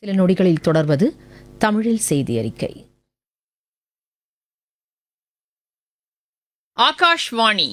சில நொடிகளில் தொடர்வது தமிழில் செய்தி அறிக்கை ஆகாஷ்வாணி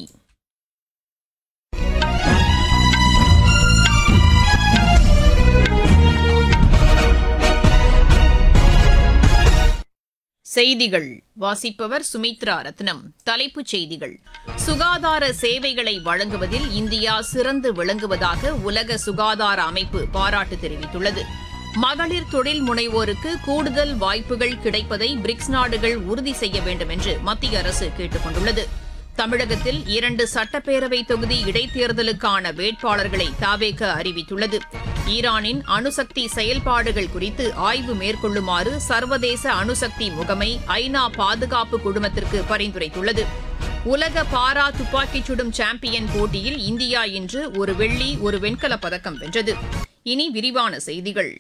செய்திகள் வாசிப்பவர் சுமித்ரா ரத்னம் தலைப்புச் செய்திகள் சுகாதார சேவைகளை வழங்குவதில் இந்தியா சிறந்து விளங்குவதாக உலக சுகாதார அமைப்பு பாராட்டு தெரிவித்துள்ளது மகளிர் தொழில் முனைவோருக்கு கூடுதல் வாய்ப்புகள் கிடைப்பதை பிரிக்ஸ் நாடுகள் உறுதி செய்ய வேண்டும் என்று மத்திய அரசு கேட்டுக் கொண்டுள்ளது தமிழகத்தில் இரண்டு சட்டப்பேரவை தொகுதி இடைத்தேர்தலுக்கான வேட்பாளர்களை தாவேக அறிவித்துள்ளது ஈரானின் அணுசக்தி செயல்பாடுகள் குறித்து ஆய்வு மேற்கொள்ளுமாறு சர்வதேச அணுசக்தி முகமை ஐநா பாதுகாப்பு குழுமத்திற்கு பரிந்துரைத்துள்ளது உலக பாரா துப்பாக்கிச் சுடும் சாம்பியன் போட்டியில் இந்தியா இன்று ஒரு வெள்ளி ஒரு வெண்கலப் பதக்கம் வென்றது இனி விரிவான செய்திகள்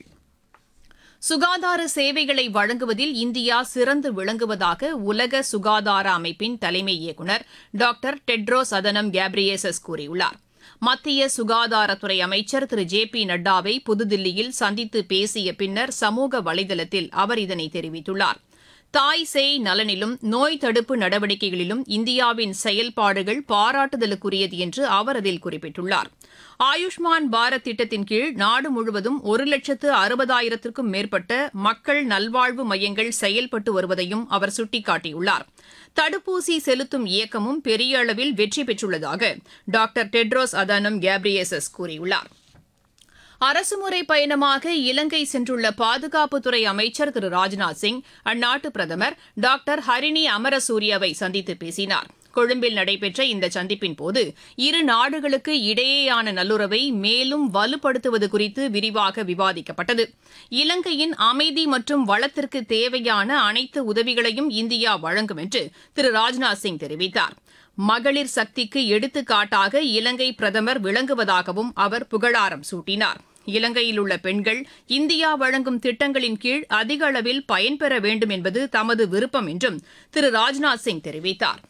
சுகாதார சேவைகளை வழங்குவதில் இந்தியா சிறந்து விளங்குவதாக உலக சுகாதார அமைப்பின் தலைமை இயக்குநர் டாக்டர் டெட்ரோஸ் அதனம் கேப்ரியேசஸ் கூறியுள்ளார் மத்திய சுகாதாரத்துறை அமைச்சர் திரு ஜே பி நட்டாவை புதுதில்லியில் சந்தித்து பேசிய பின்னர் சமூக வலைதளத்தில் அவர் இதனை தெரிவித்துள்ளார் தாய் சேய் நலனிலும் நோய் தடுப்பு நடவடிக்கைகளிலும் இந்தியாவின் செயல்பாடுகள் பாராட்டுதலுக்குரியது என்று அவர் அதில் குறிப்பிட்டுள்ளார் ஆயுஷ்மான் பாரத் திட்டத்தின் கீழ் நாடு முழுவதும் ஒரு லட்சத்து அறுபதாயிரத்திற்கும் மேற்பட்ட மக்கள் நல்வாழ்வு மையங்கள் செயல்பட்டு வருவதையும் அவர் சுட்டிக்காட்டியுள்ளார் தடுப்பூசி செலுத்தும் இயக்கமும் பெரிய அளவில் வெற்றி பெற்றுள்ளதாக டாக்டர் டெட்ரோஸ் அதனம் கேப்ரியேசஸ் கூறியுள்ளார் அரசுமுறை பயணமாக இலங்கை சென்றுள்ள பாதுகாப்புத்துறை அமைச்சர் திரு ராஜ்நாத் சிங் அந்நாட்டு பிரதமர் டாக்டர் ஹரிணி அமரசூரியவை சந்தித்து பேசினார் கொழும்பில் நடைபெற்ற இந்த சந்திப்பின் போது இரு நாடுகளுக்கு இடையேயான நல்லுறவை மேலும் வலுப்படுத்துவது குறித்து விரிவாக விவாதிக்கப்பட்டது இலங்கையின் அமைதி மற்றும் வளத்திற்கு தேவையான அனைத்து உதவிகளையும் இந்தியா வழங்கும் என்று திரு ராஜ்நாத் சிங் தெரிவித்தார் மகளிர் சக்திக்கு எடுத்துக்காட்டாக இலங்கை பிரதமர் விளங்குவதாகவும் அவர் புகழாரம் சூட்டினார் இலங்கையில் உள்ள பெண்கள் இந்தியா வழங்கும் திட்டங்களின் கீழ் அதிக அளவில் பயன்பெற வேண்டும் என்பது தமது விருப்பம் என்றும் திரு ராஜ்நாத் சிங் தெரிவித்தார்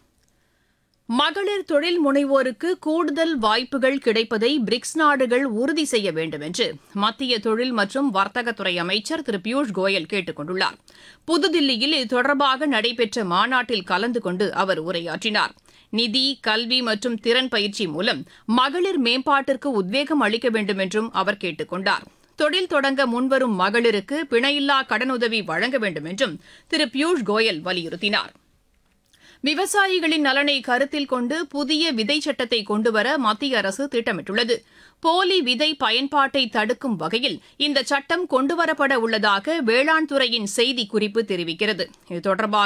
மகளிர் தொழில் முனைவோருக்கு கூடுதல் வாய்ப்புகள் கிடைப்பதை பிரிக்ஸ் நாடுகள் உறுதி செய்ய வேண்டும் என்று மத்திய தொழில் மற்றும் வர்த்தகத்துறை அமைச்சர் திரு பியூஷ் கோயல் கேட்டுக் கொண்டுள்ளார் புதுதில்லியில் இது தொடர்பாக நடைபெற்ற மாநாட்டில் கலந்து கொண்டு அவர் உரையாற்றினார் நிதி கல்வி மற்றும் திறன் பயிற்சி மூலம் மகளிர் மேம்பாட்டிற்கு உத்வேகம் அளிக்க வேண்டும் என்றும் அவர் கேட்டுக் கொண்டார் தொழில் தொடங்க முன்வரும் மகளிருக்கு பிணையில்லா கடனுதவி வழங்க வேண்டும் என்றும் திரு பியூஷ் கோயல் வலியுறுத்தினார் விவசாயிகளின் நலனை கருத்தில் கொண்டு புதிய விதை சட்டத்தை கொண்டுவர மத்திய அரசு திட்டமிட்டுள்ளது போலி விதை பயன்பாட்டை தடுக்கும் வகையில் இந்த சட்டம் கொண்டுவரப்பட உள்ளதாக வேளாண் துறையின் செய்திக்குறிப்பு தெரிவிக்கிறது இது தொடர்பாக